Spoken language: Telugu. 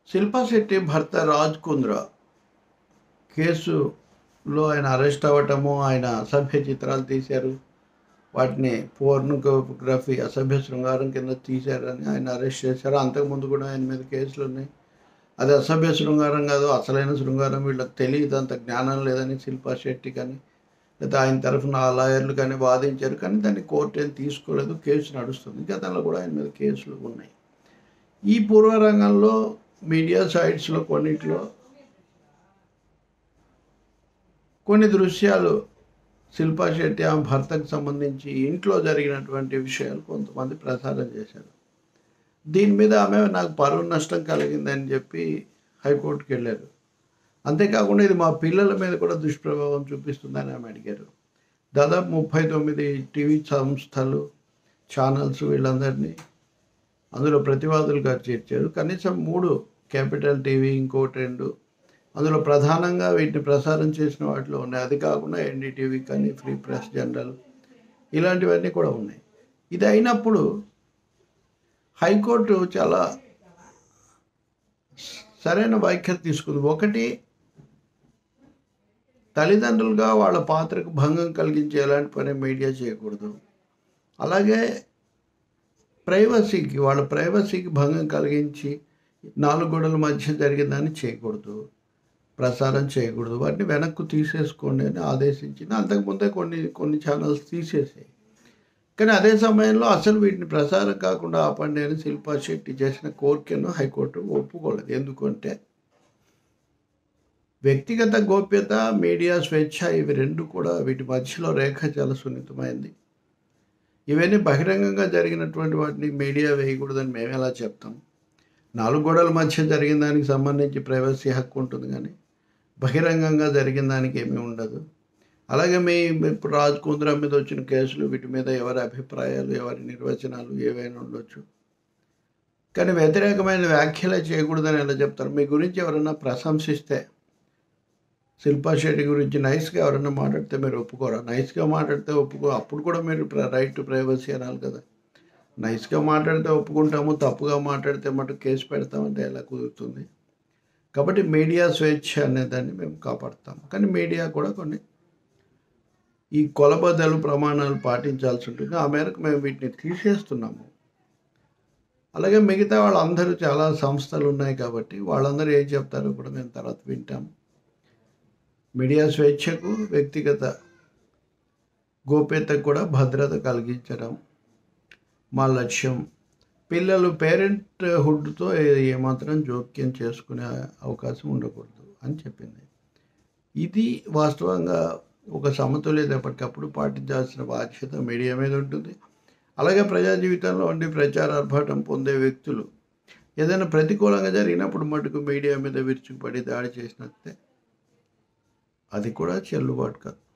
శిల్పా శెట్టి భర్త రాజ్ కుంద్రా కేసులో ఆయన అరెస్ట్ అవ్వటము ఆయన అసభ్య చిత్రాలు తీశారు వాటిని పోర్నోగ్రఫీ అసభ్య శృంగారం కింద తీశారని ఆయన అరెస్ట్ చేశారు అంతకుముందు కూడా ఆయన మీద కేసులు ఉన్నాయి అది అసభ్య శృంగారం కాదు అసలైన శృంగారం వీళ్ళకి తెలియదు అంత జ్ఞానం లేదని శిల్పా శెట్టి కానీ లేదా ఆయన తరఫున ఆ లాయర్లు కానీ వాదించారు కానీ దాన్ని కోర్టు ఏం తీసుకోలేదు కేసు నడుస్తుంది గతంలో కూడా ఆయన మీద కేసులు ఉన్నాయి ఈ పూర్వరంగంలో మీడియా సైట్స్లో కొన్నిట్లో కొన్ని దృశ్యాలు శిల్పా శెట్టి ఆమె భర్తకు సంబంధించి ఇంట్లో జరిగినటువంటి విషయాలు కొంతమంది ప్రసారం చేశారు దీని మీద ఆమె నాకు పరువు నష్టం కలిగిందని చెప్పి హైకోర్టుకి వెళ్ళారు అంతేకాకుండా ఇది మా పిల్లల మీద కూడా దుష్ప్రభావం చూపిస్తుందని ఆమె అడిగారు దాదాపు ముప్పై తొమ్మిది టీవీ సంస్థలు ఛానల్స్ వీళ్ళందరినీ అందులో ప్రతివాదులుగా చేర్చారు కనీసం మూడు క్యాపిటల్ టీవీ ఇంకోటి రెండు అందులో ప్రధానంగా వీటిని ప్రసారం చేసిన వాటిలో ఉన్నాయి అది కాకుండా ఎన్డీటీవీ కానీ ఫ్రీ ప్రెస్ జనరల్ ఇలాంటివన్నీ కూడా ఉన్నాయి ఇది అయినప్పుడు హైకోర్టు చాలా సరైన వైఖరి తీసుకుంది ఒకటి తల్లిదండ్రులుగా వాళ్ళ పాత్రకు భంగం కలిగించే ఎలాంటి పని మీడియా చేయకూడదు అలాగే ప్రైవసీకి వాళ్ళ ప్రైవసీకి భంగం కలిగించి నాలుగు గోడల మధ్య జరిగిందని చేయకూడదు ప్రసారం చేయకూడదు వాటిని వెనక్కు తీసేసుకోండి అని ఆదేశించింది అంతకుముందే కొన్ని కొన్ని ఛానల్స్ తీసేసాయి కానీ అదే సమయంలో అసలు వీటిని ప్రసారం కాకుండా ఆపండి అని శిల్పా శెట్టి చేసిన కోరికను హైకోర్టు ఒప్పుకోలేదు ఎందుకంటే వ్యక్తిగత గోప్యత మీడియా స్వేచ్ఛ ఇవి రెండు కూడా వీటి మధ్యలో రేఖ చాలా సున్నితమైంది ఇవన్నీ బహిరంగంగా జరిగినటువంటి వాటిని మీడియా వేయకూడదని మేము ఎలా చెప్తాం నాలుగు గోడల మధ్య జరిగిన దానికి సంబంధించి ప్రైవసీ హక్కు ఉంటుంది కానీ బహిరంగంగా జరిగిన దానికి ఏమీ ఉండదు అలాగే మీ ఇప్పుడు రాజ్ కుంద్రా మీద వచ్చిన కేసులు వీటి మీద ఎవరి అభిప్రాయాలు ఎవరి నిర్వచనాలు ఏవైనా ఉండొచ్చు కానీ వ్యతిరేకమైన వ్యాఖ్యలే చేయకూడదని ఎలా చెప్తారు మీ గురించి ఎవరైనా ప్రశంసిస్తే శిల్పా శెట్టి గురించి నైస్గా ఎవరైనా మాట్లాడితే మీరు ఒప్పుకోరా నైస్గా మాట్లాడితే ఒప్పుకో అప్పుడు కూడా మీరు రైట్ టు ప్రైవసీ అనాలి కదా నైస్గా మాట్లాడితే ఒప్పుకుంటాము తప్పుగా మాట్లాడితే మటు కేసు పెడతామంటే ఎలా కుదురుతుంది కాబట్టి మీడియా స్వేచ్ఛ అనే దాన్ని మేము కాపాడుతాం కానీ మీడియా కూడా కొన్ని ఈ కొలబద్దలు ప్రమాణాలు పాటించాల్సి ఉంటుంది ఆ మేరకు మేము వీటిని తీసేస్తున్నాము అలాగే మిగతా వాళ్ళందరూ చాలా సంస్థలు ఉన్నాయి కాబట్టి వాళ్ళందరూ ఏం చెప్తారో కూడా మేము తర్వాత వింటాము మీడియా స్వేచ్ఛకు వ్యక్తిగత గోప్యతకు కూడా భద్రత కలిగించడం మా లక్ష్యం పిల్లలు పేరెంట్ హుడ్తో ఏమాత్రం జోక్యం చేసుకునే అవకాశం ఉండకూడదు అని చెప్పింది ఇది వాస్తవంగా ఒక సమతుల్యత ఎప్పటికప్పుడు పాటించాల్సిన బాధ్యత మీడియా మీద ఉంటుంది అలాగే ప్రజా జీవితంలో ఉండి ప్రచార ఆర్భాటం పొందే వ్యక్తులు ఏదైనా ప్రతికూలంగా జరిగినప్పుడు మటుకు మీడియా మీద విరుచుకుపడి దాడి చేసినట్టే అది కూడా చెల్లుబాటు కాదు